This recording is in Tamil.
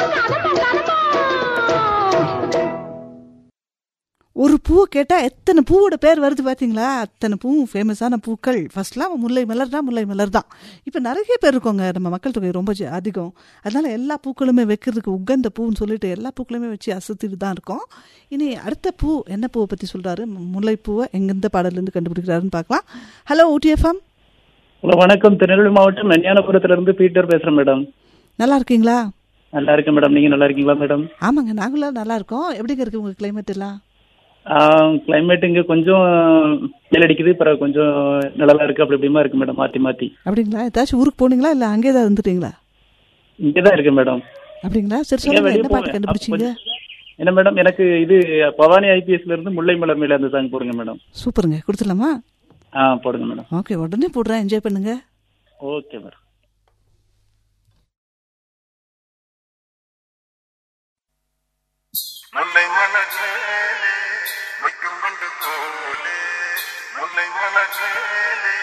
ஒரு பூவை கேட்டால் எத்தனை பூவோட பேர் வருது பார்த்தீங்களா அத்தனை பூவும் ஃபேமஸான பூக்கள் ஃபர்ஸ்ட்லாம் முல்லை மலர் தான் முல்லை மலர் தான் இப்போ நிறைய பேர் இருக்கோங்க நம்ம மக்கள் தொகை ரொம்ப ஜ- அதிகம் அதனால எல்லா பூக்களுமே வைக்கிறதுக்கு உகந்த பூன்னு சொல்லிட்டு எல்லா பூக்களுமே வச்சு அசத்திட்டு தான் இருக்கோம் இனி அடுத்த பூ என்ன பூவை பற்றி சொல்கிறாரு முல்லைப்பூவை எங்கெந்த பாடல்லேருந்து கண்டுபிடிக்கிறாருன்னு பார்க்கலாம் ஹலோ ஊட்டிஎஃப்எம் ஹலோ வணக்கம் திருநெல்வேலி மாவட்டம் மென்யானபுரத்துல இருந்து பீட்டர் பேசுறேன் மேடம் நல்லா இருக்கீங்களா நல்லா இருக்கேன் மேடம் நீங்க நல்லா இருக்கீங்களா மேடம் ஆமாங்க நாங்களும் நல்லா இருக்கோம் எப்படிங்க இருக்கு உங்கள் climate எல்லாம் கிளைமேட் இங்க கொஞ்சம் வெயில் அடிக்குது பிறகு கொஞ்சம் நிழலா இருக்கு அப்படி இப்படிமா இருக்கு மேடம் மாத்தி மாத்தி அப்படிங்களா ஏதாச்சும் ஊருக்கு போனீங்களா இல்லை அங்கே தான் இருந்துட்டீங்களா இங்கதான் இருக்கு மேடம் அப்படிங்களா சரி இங்க சொல்லுங்க வெளிய என்ன பாட்டு போவேன். கண்டுபிடிச்சீங்க அப்ப என்ன மேடம் எனக்கு இது பவானி ஐபிஎஸ்ல இருந்து முல்லை மலர் மேல அந்த சாங் போடுங்க மேடம் சூப்பருங்க கொடுத்துடலாமா ஆ போடுங்க மேடம் ஓகே உடனே போடுறேன் என்ஜாய் பண்ணுங்க ஓகே மேடம் முல்லை மலர் மேலே வைக்கும் கொண்டு போலே முல்லை மலர் மேலே